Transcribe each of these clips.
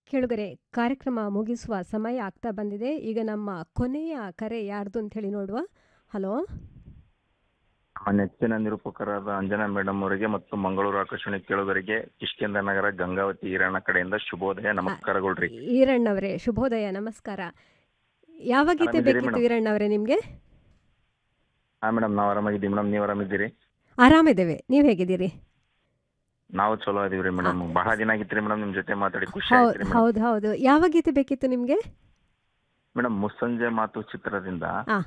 ಕೇಳುಗರೆ ಕಾರ್ಯಕ್ರಮ ಮುಗಿಸುವ ಸಮಯ ಆಗ್ತಾ ಬಂದಿದೆ ಈಗ ನಮ್ಮ ಕೊನೆಯ ಕರೆ ಯಾರ್ದು ಅಂತ ಹೇಳಿ ನೋಡುವ ಹಲೋ ನಮ್ಮ ನೆಚ್ಚಿನ ನಿರೂಪಕರಾದ ಅಂಜನಾ ಮೇಡಮ್ ಅವರಿಗೆ ಮತ್ತು ಮಂಗಳೂರು ಆಕಾಶವಾಣಿ ಕೇಳುಗರಿಗೆ ಕಿಷ್ಕಿಂದ ನಗರ ಗಂಗಾವತಿ ಈರಣ್ಣ ಕಡೆಯಿಂದ ಶುಭೋದಯ ನಮಸ್ಕಾರಗಳ್ರಿ ಈರಣ್ಣವರೇ ಶುಭೋದಯ ನಮಸ್ಕಾರ ಯಾವ ಗೀತೆ ಆರಾಮಿದ್ದೀರಿ ಬೇಕಿತ್ತು ಮೇಡಮ್? ಈರಣ್ಣವರೇ ನಿಮಗೆ ಹಾ ಮೇಡಮ್ ನಾವು ಆರಾಮಾಗಿದ್ದೀವಿ ಮೇಡಮ್ ನೀವು ಆರಾಮಿದ್ದೀರಿ ಆರಾಮಿದ್ದೇವೆ ನೀವು ಹೇಗಿದ್ದೀರಿ ನಾವು ಚಲೋ ಅದೀವ್ರಿ ಮೇಡಮ್ ಬಹಳ ದಿನ ಆಗಿತ್ರಿ ಮೇಡಮ್ ನಿಮ್ ಜೊತೆ ಮಾತಾಡಿ ಖುಷಿ ಹೌದು ಆಯ್ತ್ರಿ ಮೇಡಮ್ ಹೌದು ಹೌದು ಯಾವ ಗೀತೆ ಬೇಕಿತ್ತು ನಿಮಗೆ ಮೇಡಮ್ ಮುಸ್ಸಂಜೆ ಮಾತು ಚಿತ್ರದಿಂದ ಆ.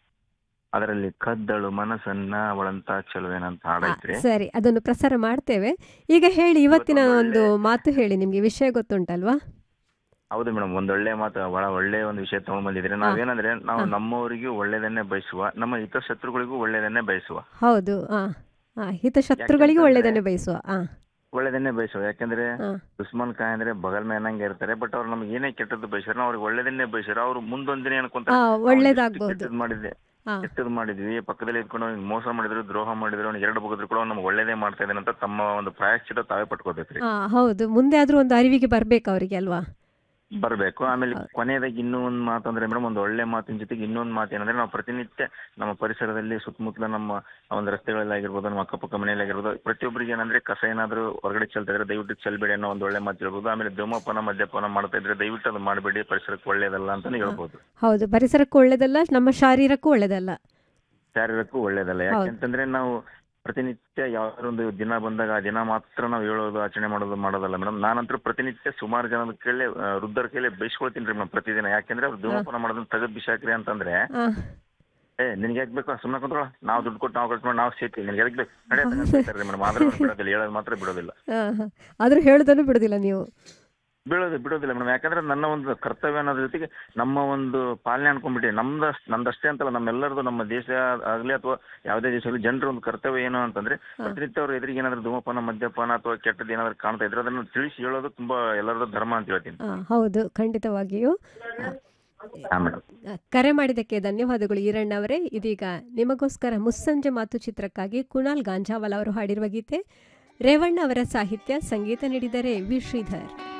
ಅದರಲ್ಲಿ ಕದ್ದಳು ಮನಸ್ಸನ್ನ ಅವಳಂತ ಚೆಲುವೇನಂತ ಹಾಡೈತ್ರಿ ಸರಿ ಅದನ್ನು ಪ್ರಸಾರ ಮಾಡ್ತೇವೆ ಈಗ ಹೇಳಿ ಇವತ್ತಿನ ಇವತ್ತೊಂದು ಒಂದು ಒಳ್ಳೆ- ಮಾತು ಹೇಳಿ ನಿಮಗೆ ವಿಷಯ ಗೊತ್ತುಂಟಲ್ವಾ ಹೌದು ಮೇಡಮ್ ಒಂದ್ ಒಳ್ಳೆ ಮಾತು ಬಹಳ ಒಳ್ಳೆ ಒಂದು ವಿಷಯ ತಗೊಂಡ್ ಬಂದಿದ್ರಿ ನಾವೇನಂದ್ರೆ ನಾವು ನಮ್ಮವರಿಗೂ ಒಳ್ಳೇದನ್ನೇ ಬಯಸುವ ನಮ್ಮ ಹಿತಶತ್ರುಗಳಿಗೂ ಒಳ್ಳೇದನ್ನೇ ಬಯಸುವ ಹೌದು ಆ ಆ, ಹಿತಶತ್ರುಗಳಿಗೂ ಯಾಕೆಂತಂದ್ರೆ- ಒಳ್ಳೆಯದನ್ನು ಬಯಸುವ ಆ ಒಳ್ಳೇದನ್ನೇ ಬಯಸುವ ಯಾಕಂದ್ರೆ ಆ. ದುಶ್ಮನ್ ಕಾಯ್ ಅಂದ್ರೆ ಬಗಲ್ ಮೇನಂಗೆ ಇರ್ತಾರೆ ಬಟ್ ಅವ್ರು ನಮ್ಗೆ ಏನೇ ಕೆಟ್ಟದ್ದು ಬಯಸಿದ್ರೆ ನಾವು ಅವ್ರಿಗೆ ಒಳ್ಳೇದನ್ನೇ ಬಯಸಿರ ಅವ್ರು ಮುಂದೊಂದ್ ದಿನ ಅನ್ಕೊಂತಾರೆ ಆ, ಅವ್ನು ಒಳ್ಳೇದಾಗ್ಬೋದು. ಎಷ್ಟು ಕೆಟ್ಟದ್ದು ಮಾಡಿದ್ದೆ ಆ. ಕೆಟ್ಟದ್ದು ಮಾಡಿದ್ವಿ ಪಕ್ಕದಲ್ಲಿ ಇದ್ಕೊಂಡು ಅವ್ನಿಗೆ ಮೋಸ ಮಾಡಿದ್ರು ದ್ರೋಹ ಮಾಡಿದ್ರು ಅವ್ನಿಗೆ ಎರಡು ಬಗದ್ರು ಕೂಡ ಅವ್ನು ನಮ್ಗೆ ಒಳ್ಳೇದೇ ಮಾಡ್ತಾ ಇದ್ದಾನೆ ಅಂತ ತಮ್ಮ ಒಂದು ಪ್ರಾಯಶ್ಚಿತ ತಾವೇ ಪಟ್ಕೋಬೇಕ್ರಿ ಆ, ಹೌದು ಮುಂದೆ ಆದ್ರೂ ಒಂದು ಅರಿವಿಗೆ ಬರ್ಬೇಕು ಅವರಿಗೆ ಅಲ್ವಾ ಬರ್ಬೇಕು ಆಮೇಲೆ ಕೊನೆಯದಾಗಿ ಇನ್ನೂ ಒಂದು ಮಾತು ಅಂದ್ರೆ ಮೇಡಮ್ ಒಂದು ಒಳ್ಳೆ ಮಾತಿನ ಜೊತೆಗೆ ಇನ್ನೊಂದು ಮಾತು ಏನಂದ್ರೆ ನಾವು ಪ್ರತಿನಿತ್ಯ ನಮ್ಮ ಪರಿಸರದಲ್ಲಿ ಸುತ್ತಮುತ್ತಲ ನಮ್ಮ ಒಂದು ರಸ್ತೆಗಳಲ್ಲಿ ಆಗಿರ್ಬೋದು ನಮ್ಮ ಅಕ್ಕಪಕ್ಕ ಮನೆಯಲ್ಲಿ ಆಗಿರ್ಬೋದು ಪ್ರತಿಯೊಬ್ಬರಿಗೆ ಏನಂದ್ರೆ ಕಸ ಏನಾದ್ರು ಹೊರಗಡೆ ಚೆಲ್ತಾ ಇದ್ರೆ ದಯವಿಟ್ಟು ಚೆಲ್ಬೇಡಿ ಅನ್ನೋ ಒಂದು ಒಳ್ಳೆ ಮಾತು ಹೇಳ್ಬೋದು ಆಮೇಲೆ ಧೂಮಪಾನ ಮದ್ಯಪಾನ ಮಾಡ್ತಾ ಇದ್ರೆ ದಯವಿಟ್ಟು ಅದು ಮಾಡಬೇಡಿ ಪರಿಸರಕ್ಕೆ ಒಳ್ಳೇದಲ್ಲ ಅಂತಾನೆ ಹೇಳ್ಬೋದು ಹೌದು ಪರಿಸರಕ್ಕೂ ಒಳ್ಳೇದಲ್ಲ ನಮ್ಮ ಶಾರೀರಕ್ಕೂ ಒಳ್ಳೇದಲ್ಲ ಶಾರೀರಕ್ಕೂ ಒಳ್ಳೇದಲ್ಲ ಯಾಕೆಂತಂದ್ರೆ ನಾವು ಪ್ರತಿನಿತ್ಯ ಯಾವ್ದಾದ್ರು ಒಂದು ದಿನ ಬಂದಾಗ ಆ ದಿನ ಮಾತ್ರ ನಾವು ಹೇಳೋದು ಆಚರಣೆ ಮಾಡೋದು ಮಾಡೋದಲ್ಲ ಮೇಡಮ್ ನಾನಂತೂ ಪ್ರತಿನಿತ್ಯ ಸುಮಾರು ಜನದ ಕೇಳಿ ವೃದ್ಧರ ಕೇಳಿ ಬೈಸ್ಕೊಳ್ತೀನಿ ರೀ ಮೇಡಮ್ ಪ್ರತಿದಿನ ಯಾಕೆಂದ್ರೆ ಅವ್ರು ಧೂಮಪಾನ ಮಾಡೋದನ್ನ ತೆಗೆದು ಬಿಸಾಕ್ರಿ ಅಂತಂದ್ರೆ ಆ, ಏ ನಿನ್ಗೆ ಯಾಕೆ ಬೇಕು ಸುಮ್ಮನೆ ಕುಂತ್ಕೊಳ ನಾವು ದುಡ್ಡು ಕೊಟ್ಟು ನಾವು ಖರ್ಚು ಮಾಡಿ ನಾವು ಸೇರ್ತೀವಿ ನಿನ್ಗೆ ಎದಕ್ಕೆ ಬೇಕು ನಡೆಯುತ್ತೆ ಮೇಡಮ್ ಆದ್ರೆ ಅವ್ರು ಬಿಡೋದಿಲ್ಲ ಹೇಳೋದು ಮಾತ್ರ ಬಿಡೋದಿಲ್ಲ ಆ, ಆ. ಆದ್ರೂ ಹೇಳೋದನ್ನು ಬಿಡುದಿಲ್ಲ ನೀವು ಬಿಡೋದು ಬಿಡೋದಿಲ್ಲ ಮೇಡಮ್ ಯಾಕಂದ್ರೆ ನನ್ನ ಒಂದು ಕರ್ತವ್ಯ ಅನ್ನೋದ್ರ ಜೊತೆಗೆ ನಮ್ಮ ಒಂದು ಪಾಲನೆ ಅನ್ಕೊಂಡ್ಬಿಟ್ಟು ನಮ್ದು ನಮ್ದಷ್ಟೇ ಅಂತಲ್ಲ ನಮ್ಮೆಲ್ಲರದು ನಮ್ಮ ದೇಶ ಆಗಲಿ ಅಥವಾ ಯಾವುದೇ ದೇಶದಲ್ಲಿ ಜನರ ಒಂದು ಕರ್ತವ್ಯ ಏನು ಅಂತಂದ್ರೆ ಪ್ರತಿನಿತ್ಯ ಅವ್ರ ಎದುರಿಗೆ ಏನಾದ್ರು ಧೂಮಪಾನ ಮದ್ಯಪಾನ ಅಥವಾ ಕೆಟ್ಟದ್ದು ಏನಾದ್ರು ಕಾಣ್ತಾ ಇದ್ರೆ ಅದನ್ನು ತಿಳಿಸಿ ಹೇಳೋದು ತುಂಬಾ ಎಲ್ಲರದು ಧರ್ಮ ಅಂತ ಹೇಳ್ತೀನಿ ಆ, ಹೌದು ಖಂಡಿತವಾಗಿಯೂ ಹಾ ಮೇಡಮ್ ಆ, ಕರೆ ಮಾಡಿದ್ದಕ್ಕೆ ಧನ್ಯವಾದಗಳು ಈರಣ್ಣವರೇ ಇದೀಗ ನಿಮಗೋಸ್ಕರ ಮುಸ್ಸಂಜೆ ಮಾತು ಚಿತ್ರಕ್ಕಾಗಿ ಕುಣಾಲ್ ಗಾಂಜಾವಾಲ ಅವರು ಹಾಡಿರುವ ಗೀತೆ ರೇವಣ್ಣ ಅವರ ಸಾಹಿತ್ಯ ಸಂಗೀತ ನೀಡಿದರೆ ವಿ ಶ್ರೀಧರ್